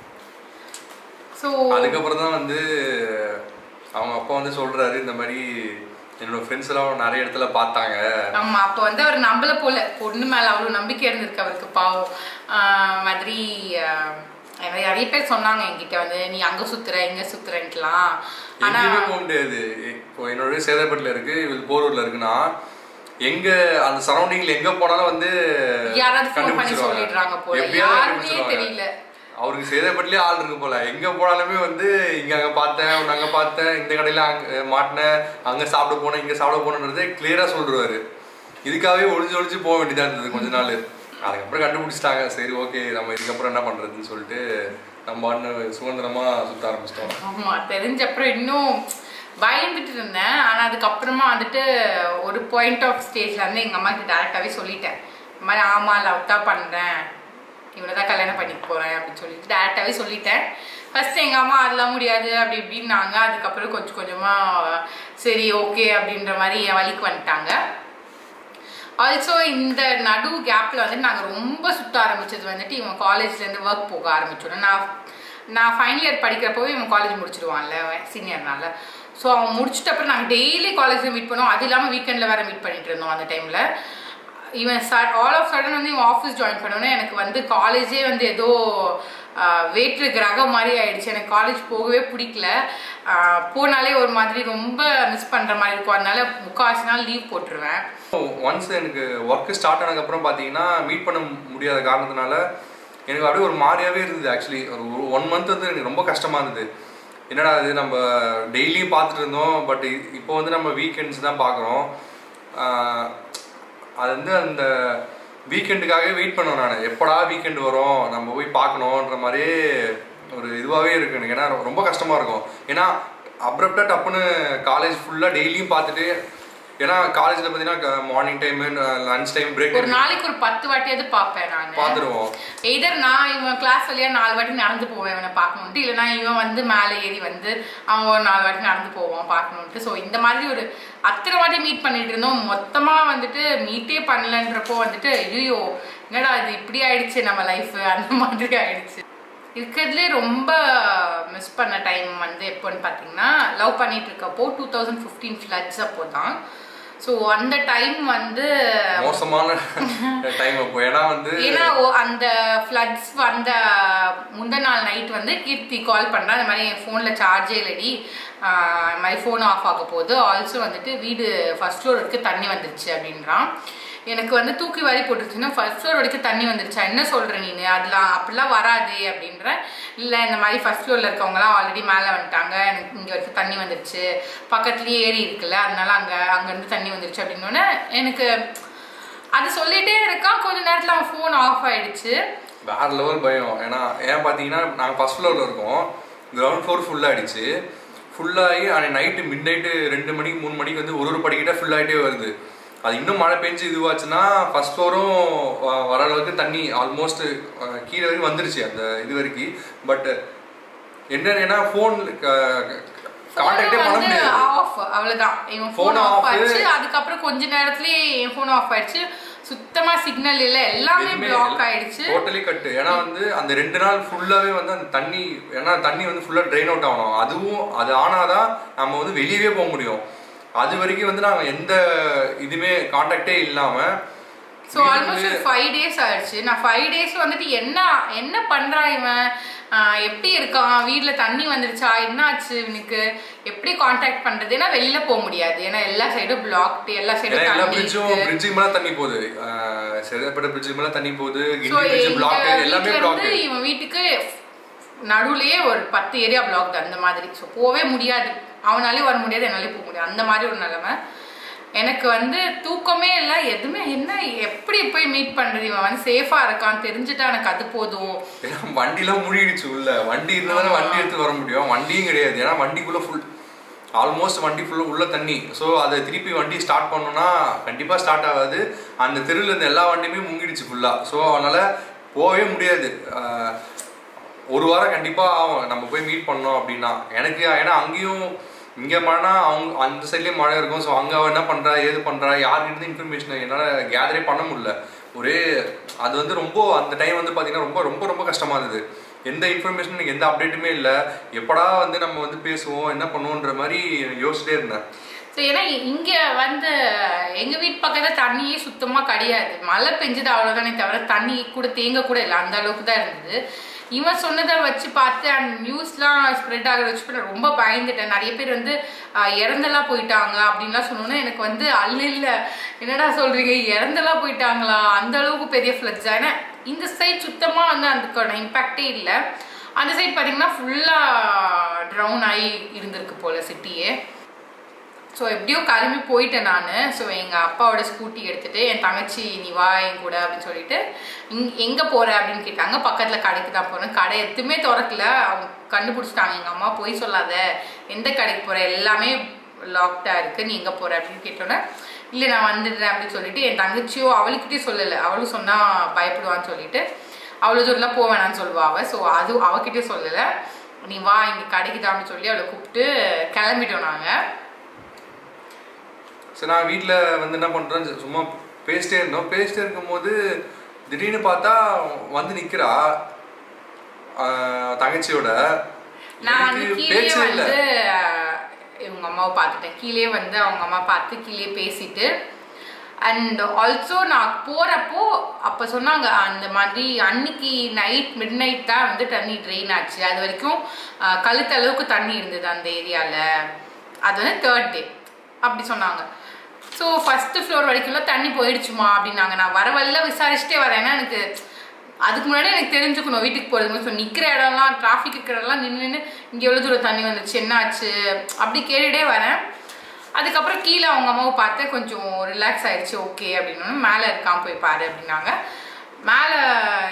S1: ஸோ
S2: அதுக்கப்புறம் தான் வந்து அவங்க அப்பா வந்து சொல்றாரு இந்த மாதிரி என்னோட ஃப்ரெண்ட்ஸ் எல்லாம் நிறைய இடத்துல பார்த்தாங்க
S1: ஆமா அப்போ வந்து அவர் நம்பல போல பொண்ணு மேல அவ்வளவு நம்பிக்கை இருந்திருக்கு அவருக்கு பாவம் ஆஹ் மாதிரி ஆஹ் நிறைய நிறைய பேர் சொன்னாங்க என்கிட்ட வந்து நீ அங்க சுத்துற இங்க சுத்துறன்ட்டுலாம் ஆனா
S2: எங்கேயுமே போக முடியாது இப்போ என்னோட வீடு சேதப்பட்டில் இருக்கு இவள் போரூர்ல இருக்குன்னா எங்க அந்த சரௌண்டிங்ல எங்க போனாலும் வந்து
S1: யாராவது ஃபோன் பண்ணி
S2: கண்டுபிடிச்சிருவாங்க.
S1: சொல்லிடுறாங்க போல
S2: எப்படியாவது
S1: யாருமே
S2: கண்டுபிடிச்சிருவாங்க.
S1: தெரியல
S2: அவருக்கு சேதப்பட்டிலே ஆள் இருக்கு போல எங்க போனாலுமே வந்து இங்க அங்க பார்த்தேன் உன்னை அங்க பார்த்தேன் இந்த கடையில அங்க மாட்டினேன் அங்க சாப்பிட போனேன் இங்க சாப்பிட போனேன்றதே கிளியரா சொல்றாரு இதுக்காகவே ஒளிஞ்சு ஒளிஞ்சு போக வேண்டியதா இருந்தது கொஞ்ச நாள் அதுக்கப்புறம் கண்டுபிடிச்சிட்டாங்க சரி ஓகே நம்ம இதுக்கப்புறம் என்ன பண்றதுன்னு சொல்லிட்டு நம்ம பாட்டுன்னு சுதந்திரமா சுத்த ஆரம்பிச்சிட்டோம்
S1: ஆமா தெரிஞ்ச அப்புறம் இன்னும் பயந்துட்டு இருந்தேன் ஆனா அதுக்கப்புறமா வந்துட்டு ஒரு பாயிண்ட் ஆஃப் ஸ்டேஜ்ல வந்து எங்க அம்மா கிட்ட டேரக்டாவே சொல்லிட்டேன் இந்த மாதிரி ஆமா லவ் தான் பண்றேன் இவனை தான் கல்யாணம் பண்ணிக்க போறேன் அப்படின்னு சொல்லிட்டு டேரக்டாவே சொல்லிட்டேன் ஃபர்ஸ்ட் எங்க அம்மா அதெல்லாம் முடியாது அப்படி இப்படின்னாங்க அதுக்கப்புறம் கொஞ்சம் கொஞ்சமா சரி ஓகே அப்படின்ற மாதிரி என் வழிக்கு வந்துட்டாங்க ஆல்சோ இந்த நடு கேப்ல வந்து நாங்க ரொம்ப சுத்த ஆரம்பிச்சது வந்துட்டு இவன் காலேஜ்ல இருந்து ஒர்க் போக ஆரம்பிச்சோம் நான் நான் ஃபைனல் இயர் படிக்கிறப்பவே இவன் காலேஜ் முடிச்சிடுவான்ல சீனியர்னால ஸோ அவன் முடிச்சிட்ட அப்புறம் நாங்கள் டெய்லி காலேஜில் மீட் பண்ணுவோம் அது இல்லாமல் வீக்கெண்டில் வேற மீட் பண்ணிட்டு இருந்தோம் அந்த டைமில் இவன் ஆல் ஆஃப் சடன் வந்து இவன் ஆஃபீஸ் ஜாயின் பண்ணோன்னே எனக்கு வந்து காலேஜே வந்து ஏதோ ஆஹ், வேற்று கிரகம் மாதிரி ஆயிடுச்சு எனக்கு காலேஜ் போகவே பிடிக்கல ஆஹ், போனாலே ஒரு மாதிரி ரொம்ப மிஸ் பண்ணுற மாதிரி இருக்கும் அதனால முக்கால்வாசி நாள் லீவ் போட்டுருவேன்
S2: ஒன்ஸ் எனக்கு ஒர்க் ஸ்டார்ட் ஆனதுக்கப்புறம் பார்த்தீங்கன்னா மீட் பண்ண முடியாத காரணத்தினால எனக்கு அப்படியே ஒரு மாதிரியாவே இருந்தது ஆக்சுவலி ஒரு ஒன் மந்த் வந்து எனக்கு ரொம்ப கஷ்டமா இருந்தது என்னடா இது நம்ம டெய்லியும் பார்த்துட்டு இருந்தோம் பட் இப்போ வந்து நம்ம வீக்கெண்ட்ஸ் தான் பார்க்குறோம் அது வந்து அந்த வீக்கெண்டுக்காகவே வெயிட் பண்ணுவேன் நான் எப்படா வீக்கெண்ட் வரும் நம்ம போய் பார்க்கணுன்ற மாதிரியே ஒரு இதுவாகவே இருக்கு எனக்கு ஏன்னா ரொம்ப கஷ்டமாக இருக்கும் ஏன்னா அப்ரப்டாக டப்புன்னு காலேஜ் ஃபுல்லாக டெய்லியும் பார்த்துட்டு ஏன்னா காலேஜில் பார்த்தீங்கன்னா morning time lunch time break
S1: ஒரு நாளைக்கு ஒரு பத்து வாட்டியாவது பார்ப்பேன் நான்
S2: பார்த்துருவோம்
S1: எதர் நான் இவன் கிளாஸ் வழியா நாலு வாட்டி நடந்து போவேன் இவனை பார்க்கணுன்ட்டு இல்லைனா இவன் வந்து மேலே ஏறி வந்து அவன் ஒரு நாலு வாட்டி நடந்து போவான் பார்க்கணுன்ட்டு ஸோ இந்த மாதிரி ஒரு அத்தனை வாட்டி மீட் பண்ணிட்டு இருந்தோம் மொத்தமாக வந்துட்டு மீட்டே பண்ணலன்றப்போ வந்துட்டு ஐயோ என்னடா இது இப்படி ஆயிடுச்சு நம்ம லைஃப் அந்த மாதிரி ஆயிடுச்சு இருக்கிறதுலே ரொம்ப மிஸ் பண்ண டைம் வந்து எப்போன்னு பார்த்தீங்கன்னா லவ் பண்ணிட்டு இருக்கப்போ டூ தௌசண்ட் ஃபிஃப்டீன் ஃப்ளட்ஸ் அப்போ தான் ஸோ அந்த டைம் வந்து
S2: மோசமான டைம் அப்போ ஏன்னா வந்து
S1: ஏன்னா ஓ- அந்த ஃப்ளட்ஸ் வந்த முந்தின நாள் நைட் வந்து கீர்த்தி கால் பண்ணா இந்த மாதிரி என் ஃபோனில் சார்ஜே இல்லடி ஆஹ் இந்த மாதிரி ஃபோன் ஆஃப் ஆக போகுது ஆல்சோ வந்துட்டு வீடு ஃபர்ஸ்ட் ஃப்ளோர் வரைக்கும் தண்ணி வந்துருச்சு அப்படின்றான் எனக்கு வந்து தூக்கி வாரி போட்டுருச்சுன்னா ஃபர்ஸ்ட் ஃப்ளோர் வரைக்கும் தண்ணி வந்துருச்சா என்ன சொல்ற நீனு அதெல்லாம் அப்படிலாம் வராது அப்படின்ற இல்லை இந்த மாதிரி ஃபர்ஸ்ட் ஃப்ளோரில் இருக்கவங்கலாம் ஆல்ரெடி மேலே வந்துட்டாங்க எனக்கு இங்கே வரைக்கும் தண்ணி வந்துருச்சு பக்கத்துலேயே ஏரி இருக்குல்ல அதனால அங்கே அங்கேருந்து தண்ணி வந்துருச்சு அப்படின்னோடனே எனக்கு அது சொல்லிட்டே இருக்கான் கொஞ்ச நேரத்துல அவன் ஃபோன் ஆஃப் ஆயிடுச்சு
S2: வேற லெவல் பயம் ஏன்னா ஏன் பார்த்தீங்கன்னா நாங்கள் ஃபர்ஸ்ட் ஃப்ளோரில் இருக்கோம் கிரவுண்ட் ஃப்ளோர் ஃபுல்லாகிடுச்சு ஃபுல்லாகி அன்னைக்கு நைட்டு மிட் நைட்டு ரெண்டு மணிக்கு மூணு மணிக்கு வந்து ஒரு ஒரு படிக்கிட்ட ஃபுல் ஆகிட்டே வருது அது இன்னும் மழை பெஞ்சு இதுவாச்சுன்னா ஃபர்ஸ்ட் ஃப்ளோரும் வர அளவுக்கு தண்ணி ஆல்மோஸ்ட் கீழே வரைக்கும் வந்துருச்சு அந்த இது வரைக்கும் பட் என்னன்னா ஃபோன் கான்டாக்டே பண்ண முடியாது
S1: ஆஃப் அவ்வளவுதான் இவன்
S2: Phone
S1: ஃபோன் ஆஃப்
S2: off.
S1: ஆயிடுச்சு அதுக்கப்புறம் கொஞ்ச நேரத்துலயே என் ஃபோன் ஆஃப் ஆயிடுச்சு சுத்தமா சிக்னல் இல்ல எல்லாமே பிளாக் ஆயிடுச்சு
S2: டோட்டலி கட்டு ஏன்னா வந்து அந்த ரெண்டு நாள் ஃபுல்லாவே வந்து அந்த தண்ணி ஏன்னா தண்ணி வந்து ஃபுல்லா ட்ரெயின் அவுட் ஆகணும் அதுவும் அது ஆனாதான் நம்ம வந்து வெளியவே போக முடியும் அது வரைக்கும் வந்து நாங்க எந்த இதுவுமே காண்டாக்டே இல்லாம
S1: ஸோ ஆல்மோஸ்ட் ஃபைவ் டேஸ் ஆயிடுச்சு நான் ஃபைவ் டேஸ் வந்துட்டு என்ன என்ன பண்றா இவன் ஆஹ் எப்படி இருக்கான் வீட்ல தண்ணி வந்துருச்சா என்ன ஆச்சு இவனுக்கு எப்படி காண்டாக்ட் பண்றது ஏன்னா வெளியில போக முடியாது ஏன்னா எல்லா சைடும் பிளாக்டு எல்லா
S2: ஏன்னா
S1: சைடும்
S2: எல்லா
S1: தண்ணி
S2: பிரிட்ஜும்
S1: இருக்கு
S2: பிரிட்ஜுக்கு மேல தண்ணி போகுது ஆஹ் சேதப்பட்ட பிரிட்ஜுக்கு மேல தண்ணி போகுது
S1: ஸோ
S2: கிண்டி பிரிட்ஜ் பிளாக் எல்லாமே
S1: வீட்டுல
S2: பிளாக்
S1: இருந்து இவன் வீட்டுக்கு நடுவுலயே ஒரு பத்து ஏரியா பிளாக் அந்த மாதிரி ஸோ போவே முடியாது அவனாலே வர முடியாது என்னாலே போக முடியாது அந்த மாதிரி ஒரு நிலைமை எனக்கு வந்து தூக்கமே இல்லை எதுவுமே என்ன எப்படி போய் மீட் பண்றது இவன் வந்து சேஃபா இருக்கான் தெரிஞ்சுட்டா எனக்கு அது போதும்
S2: ஏன்னா வண்டிலாம் மூடிடுச்சு உள்ள வண்டி இருந்தா தானே வண்டி எடுத்து வர முடியும் வண்டியும் கிடையாது ஏன்னா வண்டிக்குள்ள ஃபுல் ஆல்மோஸ்ட் வண்டி ஃபுல்லாக உள்ள தண்ணி ஸோ அதை திருப்பி வண்டி ஸ்டார்ட் பண்ணோம்னா கண்டிப்பாக ஸ்டார்ட் ஆகாது அந்த தெருவில் இருந்த எல்லா வண்டியுமே முங்கிடுச்சு ஃபுல்லாக ஸோ அதனால் போகவே முடியாது ஆஹ் ஒரு வாரம் கண்டிப்பாக ஆகும் நம்ம போய் மீட் பண்ணோம் அப்படின்னா எனக்கு ஏன்னா அங்கேயும் இங்கே மழைனா அவங்க அந்த சைட்லேயும் மழை இருக்கும் ஸோ அங்கே அவன் என்ன பண்ணுறா ஏது பண்ணுறா யார்கிட்ட இன்ஃபர்மேஷன் என்னால் கேதரே பண்ண முடியல ஒரே அது வந்து ரொம்ப அந்த டைம் வந்து பார்த்தீங்கன்னா ரொம்ப ரொம்ப ரொம்ப கஷ்டமாக இருந்தது எந்த இன்ஃபர்மேஷன் எனக்கு எந்த அப்டேட்டுமே இல்லை எப்படா வந்து நம்ம வந்து பேசுவோம் என்ன பண்ணுவோன்ற மாதிரி யோசிச்சிட்டே இருந்தேன்
S1: ஸோ ஏன்னா இங்க வந்து எங்க வீட்டு பக்கத்துல தண்ணியே சுத்தமா கிடையாது மழை பெஞ்சது அவ்வளவுதானே தவிர தண்ணி கூட தேங்க கூட இல்லை அந்த அளவுக்கு தான் இருந்தது இவன் சொன்னதை வச்சு பார்த்து அந்த நியூஸ்லாம் ஸ்ப்ரெட் ஆகிற வச்சு நான் ரொம்ப பயந்துட்டேன் நிறைய பேர் வந்து ஆஹ், இறந்தெல்லாம் போயிட்டாங்க அப்படின்லாம் சொன்னோன்னே எனக்கு வந்து அல்ல இல்லை என்னடா சொல்றீங்க இறந்தெல்லாம் போயிட்டாங்களா அந்த அளவுக்கு பெரிய ஃப்ளட்ஸ் ஏன்னா இந்த சைட் சுத்தமா வந்து அதுக்கான இம்பேக்டே இல்லை அந்த சைட் பார்த்தீங்கன்னா ஃபுல்லாக ட்ரவுன் ஆகி இருந்திருக்கு போல சிட்டியே ஸோ எப்படியோ கிளம்பி போயிட்டேன் நான் ஸோ எங்கள் அப்பாவோட ஸ்கூட்டி எடுத்துட்டு என் தங்கச்சி நீ வா என் கூட அப்படின்னு சொல்லிட்டு இங் எங்கே போகிற அப்படின்னு கேட்டாங்க பக்கத்தில் கடைக்கு தான் போகிறேன் கடை எதுவுமே திறக்கல அவங்க கண்டுபிடிச்சிட்டாங்க எங்கள் அம்மா போய் சொல்லாத எந்த கடைக்கு போகிற எல்லாமே லாக்டாக இருக்குது நீ எங்கே போகிற அப்படின்னு கேட்டோன்னே இல்லை நான் வந்துடுறேன் அப்படின்னு சொல்லிட்டு என் தங்கச்சியோ அவளுக்கிட்டே சொல்லலை அவளும் சொன்னால் பயப்படுவான்னு சொல்லிட்டு அவ்வளோ தூரம்லாம் போக வேணாம்னு சொல்லுவா அவள் ஸோ அது அவகிட்டே சொல்லலை நீ வா இங்கே கடைக்கு தான் அப்படின்னு சொல்லி அவளை கூப்பிட்டு கிளம்பிட்டோம் நாங்கள்
S2: சரி நான் வீட்டில் வந்து என்ன பண்ணுறேன் சும்மா பேசிட்டே இருந்தோம் பேசிட்டே இருக்கும்போது திடீர்னு பார்த்தா வந்து நிற்கிறா தங்கச்சியோட
S1: நான் வந்து
S2: எனக்கு
S1: கீழே
S2: பேச்சே இல்லை
S1: வந்து அஹ், இவங்க அம்மாவை பார்த்துட்டேன் கீழே வந்து அவங்க அம்மா பார்த்து கீழே பேசிட்டு அண்ட் ஆல்சோ நான் போறப்போ அப்ப சொன்னாங்க அந்த மாதிரி அன்னைக்கு நைட் மிட் நைட் தான் வந்து தண்ணி ட்ரெயின் ஆச்சு அது வரைக்கும் அஹ், கழுத்தளவுக்கு தண்ணி இருந்தது அந்த ஏரியால அது வந்து தேர்ட் டே அப்படி சொன்னாங்க ஸோ ஃபர்ஸ்ட் ஃப்ளோர் வரைக்கும்லாம் தண்ணி போயிடுச்சுமா அப்படின்னாங்க நான் வர வழியில விசாரிச்சுட்டே வரேன் ஏன்னா எனக்கு அதுக்கு முன்னாடி எனக்கு தெரிஞ்சுக்கணும் வீட்டுக்கு போகிறது ஸோ நிற்கிற இடம்லாம் டிராஃபிக் இருக்கிற இடம்லாம் நின்று நின்று இங்கே எவ்வளோ தூரம் தண்ணி வந்துச்சு என்னாச்சு அப்படி கேட்டுட்டே வரேன் அதுக்கப்புறம் கீழே அவங்க அம்மாவை பார்த்து கொஞ்சம் ரிலாக்ஸ் ஆயிடுச்சு ஓகே அப்படின்னு மேலே இருக்கான் போய் பாரு அப்படின்னாங்க மேலே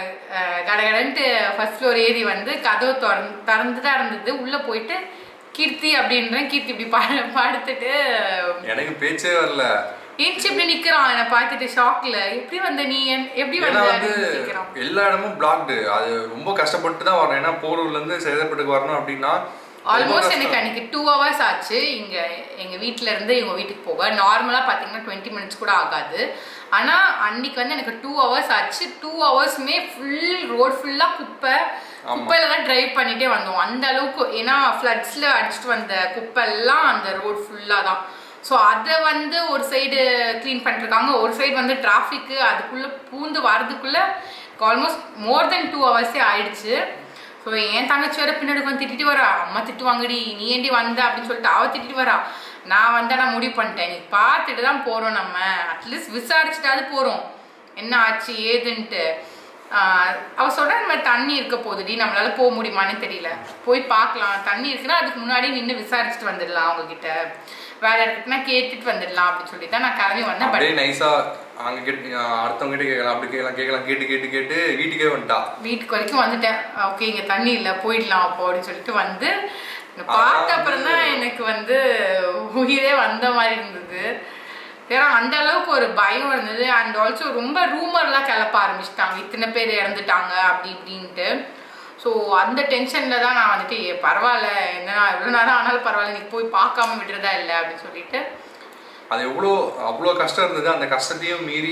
S1: கடகடன்ட்டு ஃபர்ஸ்ட் ஃப்ளோர் ஏறி வந்து கதவு திறந்து திறந்து தான் இருந்தது உள்ளே போயிட்டு கீர்த்தி அப்படின்றேன் கீர்த்தி இப்படி பா படுத்துட்டு
S2: எனக்கு பேச்சே வரல
S1: ஏன்ச்சு இப்படி நிக்கிறான் என்னை பார்த்துட்டு ஷாக்ல எப்படி வந்த நீ என்- எப்படி
S2: ஏன்னா
S1: வந்த
S2: வந்து
S1: அப்படின்னு கேட்கிறான்
S2: எல்லா இடமும் பிளாக்டு அது ரொம்ப கஷ்டப்பட்டு தான் வரணும் ஏன்னா போரூர்ல இருந்து சேதப்பட்டுக்கு வரணும் அப்படின்னா ரொம்ப
S1: ஆல்மோஸ்ட்
S2: கஷ்டம்.
S1: எனக்கு அன்னைக்கு டூ ஹவர்ஸ் ஆச்சு இங்க எங்க வீட்ல இருந்து இவங்க வீட்டுக்கு போக நார்மலா பாத்தீங்கன்னா டுவெண்ட்டி மினிட்ஸ் கூட ஆகாது ஆனா அன்னைக்கு வந்து எனக்கு டூ ஹவர்ஸ் ஆச்சு டூ ஹவர்ஸ்மே ஃபுல் ரோட் ஃபுல்லா குப்பை குப்பையில தான் டிரைவ் பண்ணிட்டே வந்தோம் அந்த அளவுக்கு ஏன்னா ஃப்ளட்ஸ்ல அடிச்சுட்டு வந்த குப்பை எல்லாம் அந்த ரோட் ஃபுல்லா தான் ஸோ அதை வந்து ஒரு சைடு க்ளீன் பண்ணிருக்காங்க ஒரு சைடு வந்து டிராஃபிக்கு அதுக்குள்ள பூந்து வரதுக்குள்ள ஆல்மோஸ்ட் மோர் தென் டூ ஹவர்ஸே ஆயிடுச்சு ஸோ என் தங்கச்சி வேற பின்னாடி வந்து திட்டிட்டு வரா அம்மா திட்டுவாங்கடி நீ ஏண்டி வந்த அப்படின்னு சொல்லிட்டு அவ திட்டிட்டு வரா நான் வந்தா நான் முடிவு பண்ணிட்டேன் நீ பார்த்துட்டு தான் போறோம் நம்ம அட்லீஸ்ட் விசாரிச்சுட்டாவது போறோம் என்ன ஆச்சு ஏதுன்ட்டு ஆஹ் அவ சொல்றா இந்த மாதிரி தண்ணி இருக்க போகுதுடி நம்மளால போக முடியுமான்னு தெரியல போய் பார்க்கலாம் தண்ணி இருக்குன்னா அதுக்கு முன்னாடி நின்று விசாரிச்சுட்டு வந்துடலாம் அவங்க கிட்ட வேற இருக்குன்னா கேட்டுட்டு வந்துடலாம் அப்படின்னு சொல்லி தான் நான் கிளம்பி வந்தேன் பட்
S2: அப்படியே நைஸா அங்க கேட்டு அடுத்தவங்க கிட்ட கேட்கலாம் அப்படி கேட்கலாம் கேட்கலாம் கேட்டு கேட்டு கேட்டு வீட்டுக்கே வந்துட்டா
S1: வீட்டுக்கு வரைக்கும் வந்துட்டேன் ஓகே இங்க தண்ணி இல்ல போயிடலாம் அப்போ அப்படின்னு சொல்லிட்டு வந்து நான் பார்த்த அப்புறம் தான் எனக்கு வந்து உயிரே வந்த மாதிரி இருந்தது ஏன்னா அந்த அளவுக்கு ஒரு பயம் இருந்தது அண்ட் ஆல்சோ ரொம்ப ரூமர்லாம் கிளப்ப ஆரம்பிச்சிட்டாங்க இத்தனை பேர் இறந்துட்டாங்க அப்படி இப்படின்ட்டு ஸோ அந்த டென்ஷனில் தான் நான் வந்துட்டு "ஏ, பரவாயில்ல என்ன எவ்வளோ நேரம் ஆனாலும் பரவாயில்ல நீ போய் பார்க்காம விடுறதா இல்லை அப்படின்னு சொல்லிட்டு
S2: அது எவ்வளோ அவ்வளோ கஷ்டம் இருந்தது அந்த கஷ்டத்தையும் மீறி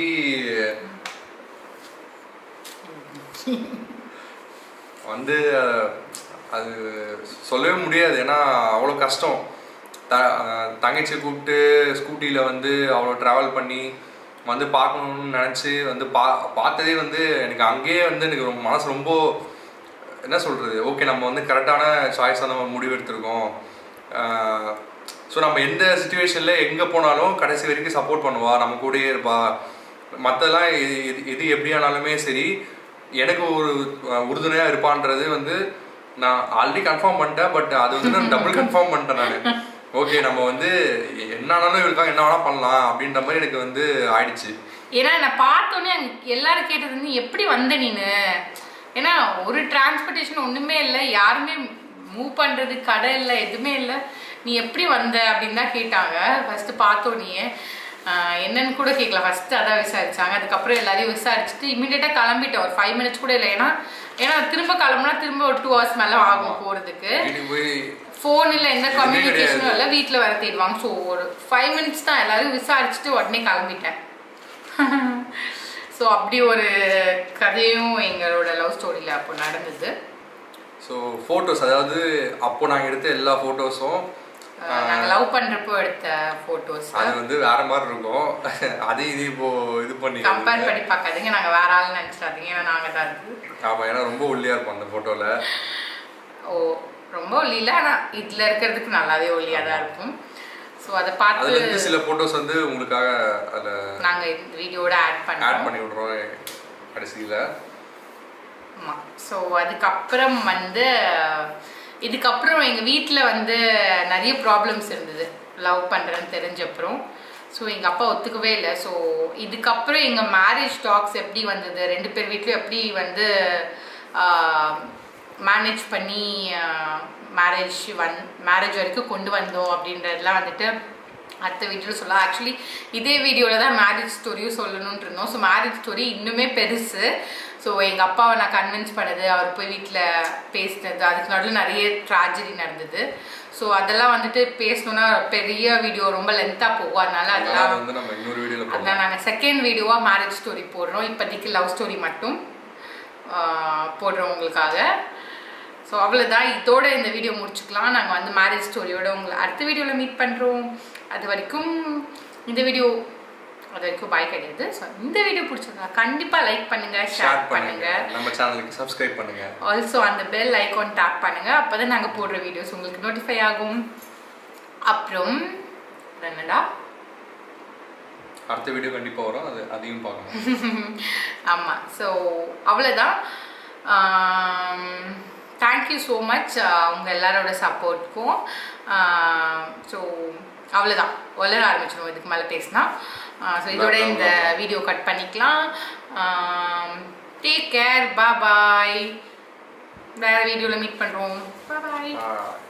S2: வந்து அஹ், அது சொல்லவே முடியாது ஏன்னா அவ்வளோ கஷ்டம் த அஹ், தங்கச்சியை கூப்பிட்டு ஸ்கூட்டியில் வந்து அவ்வளோ ட்ராவல் பண்ணி வந்து பார்க்கணும்னு நினச்சி வந்து பா பார்த்ததே வந்து எனக்கு அங்கேயே வந்து எனக்கு ரொம்ப மனசு ரொம்ப என்ன சொல்கிறது ஓகே நம்ம வந்து கரெக்டான சாய்ஸாக நம்ம முடிவு எடுத்திருக்கோம் ஸோ நம்ம எந்த சுச்சுவேஷனில் எங்கே போனாலும் கடைசி வரைக்கும் சப்போர்ட் பண்ணுவா நம்ம கூடயே இருப்பா மற்றெல்லாம் எது எது எது எப்படியானாலுமே சரி எனக்கு ஒரு உறுதுணையாக இருப்பான்றது வந்து நான் ஆல்ரெடி கன்ஃபார்ம் பண்ணிட்டேன் பட் அது வந்து நான் டபுள் கன்ஃபார்ம் பண்ணிட்டேன் நான் ஓகே நம்ம வந்து என்ன ஆனாலும் இருக்கா என்ன வேணா பண்ணலாம் அப்படின்ற மாதிரி எனக்கு வந்து ஆயிடுச்சு
S1: ஏன்னா நான் பார்த்தோன்னே அங்க எல்லாரும் கேட்டது வந்து எப்படி வந்த நீனு ஏன்னா ஒரு டிரான்ஸ்போர்ட்டேஷன் ஒண்ணுமே இல்லை யாருமே மூவ் பண்றது கடை இல்லை எதுவுமே இல்லை நீ எப்படி வந்த அப்படின்னு தான் கேட்டாங்க ஃபர்ஸ்ட் பார்த்தோன்னே என்னன்னு கூட கேட்கல ஃபர்ஸ்ட் அதான் விசாரிச்சாங்க அதுக்கப்புறம் எல்லாரையும் விசாரிச்சுட்டு இமீடியட்டா கிளம்பிட்டேன் ஒரு ஃபைவ் மினிட்ஸ் கூட இல்லை ஏன்னா ஏன்னா திரும்ப கிளம்புனா திரும்ப ஒரு டூ ஹவர்ஸ் மேல ஆகும் போறதுக்கு
S2: வீட்டுக்கு போய்
S1: ஃபோனில் எந்த
S2: எதுவுமே
S1: கம்யூனிகேஷனும்
S2: கிடையாது.
S1: இல்லை வீட்டில் வர தேடுவாங்க ஸோ ஒரு ஃபைவ் மினிட்ஸ் தான் எல்லாரும் விசாரிச்சுட்டு உடனே கிளம்பிட்டேன் ஸோ அப்படி ஒரு கதையும் எங்களோட லவ் ஸ்டோரியில் அப்போ நடந்தது
S2: ஸோ ஃபோட்டோஸ் அதாவது அப்போ நாங்கள் எடுத்த எல்லா ஃபோட்டோஸும்
S1: நாங்கள் லவ் பண்ணுறப்போ எடுத்த ஃபோட்டோஸ்
S2: அது வந்து வேற மாதிரி இருக்கும் அது இது இப்போ இது பண்ணி
S1: கம்பேர் பண்ணி பார்க்காதீங்க நாங்கள் வேற ஆள் நினச்சிடாதீங்க ஏன்னா நாங்கள் தான் இருக்கு
S2: ஆமாம் ஏன்னா ரொம்ப ஒல்லியாக இருக்கும் அந்த ஃபோட்டோவில்
S1: ஓ ரொம்ப ஒல்லி இல்லை ஆனால் இதில் இருக்கிறதுக்கு நல்லாவே ஒல்லியாக தான் இருக்கும் ஸோ அதை பார்த்து
S2: அதுலேருந்து சில ஃபோட்டோஸ் வந்து உங்களுக்காக அதில்
S1: நாங்கள் இந்த வீடியோட ஆட்
S2: ஆட்
S1: பண்ணோம்
S2: பண்ணி விட்றோம் கடைசியில்
S1: ஆமாம் ஸோ அதுக்கப்புறம் வந்து இதுக்கப்புறம் எங்கள் வீட்டில் வந்து நிறைய ப்ராப்ளம்ஸ் இருந்தது லவ் பண்ணுறேன்னு தெரிஞ்சப்புறம் ஸோ எங்கள் அப்பா ஒத்துக்கவே இல்லை ஸோ இதுக்கப்புறம் எங்கள் மேரேஜ் டாக்ஸ் எப்படி வந்தது ரெண்டு பேர் வீட்லையும் எப்படி வந்து மேனேஜ் பண்ணி மேரேஜ் வந் மேரேஜ் வரைக்கும் கொண்டு வந்தோம் அப்படின்றதெல்லாம் வந்துட்டு அடுத்த வீடியோவில் சொல்லலாம் ஆக்சுவலி இதே வீடியோவில் தான் மேரேஜ் ஸ்டோரியும் சொல்லணும்னு இருந்தோம் ஸோ மேரேஜ் ஸ்டோரி இன்னுமே பெருசு ஸோ எங்கள் அப்பாவை நான் கன்வின்ஸ் பண்ணது அவர் போய் வீட்டில் பேசினது அதுக்கு நடுவில் நிறைய ட்ராஜடி நடந்தது ஸோ அதெல்லாம் வந்துட்டு பேசணுன்னா பெரிய வீடியோ ரொம்ப லென்த்தாக போகும் அதனால
S2: அதனால
S1: அதெல்லாம்
S2: அது வந்து நம்ம இன்னொரு வீடியோவில்
S1: அதான்
S2: போடலாம்
S1: நாங்கள் செகண்ட் வீடியோவாக மேரேஜ் ஸ்டோரி போடுறோம் இப்போதைக்கு லவ் ஸ்டோரி மட்டும் ஆஹ், போடுறோம் உங்களுக்காக ஸோ அவ்வளோதான் இதோட இந்த வீடியோ முடிச்சுக்கலாம் நாங்கள் வந்து மேரேஜ் ஸ்டோரியோட உங்களை அடுத்த வீடியோவில் மீட் பண்ணுறோம் அது வரைக்கும் இந்த வீடியோ அது வரைக்கும் பாய் கிடையாது ஸோ இந்த வீடியோ பிடிச்சிருந்தா கண்டிப்பாக லைக் பண்ணுங்கள் ஷேர்
S2: ஷேர் பண்ணுங்க
S1: பண்ணுங்கள்
S2: நம்ம சேனலுக்கு சப்ஸ்கிரைப் பண்ணுங்க
S1: ஆல்சோ அந்த பெல் ஐகான் டேப் பண்ணுங்க அப்பதான் நாங்க போடுற வீடியோஸ் உங்களுக்கு நோட்டிஃபை ஆகும் அப்புறம் அது என்னடா
S2: அடுத்த வீடியோ கண்டிப்பாக வரும் அது அதையும் பார்க்கணும்
S1: ஆமா ஸோ அவ்வளோதான் தேங்க்யூ ஸோ மச் உங்க எல்லாரோட சப்போர்ட்க்கும் ஸோ அவ்வளோதான் வளர ஆரம்பிச்சிடும் இதுக்கு மேலே பேசினா ஸோ இதோட இந்த வீடியோ கட் பண்ணிக்கலாம் டேக் கேர் பா பாய் வேற வீடியோவில் மீட் பண்ணுறோம் பாய்
S2: ஆ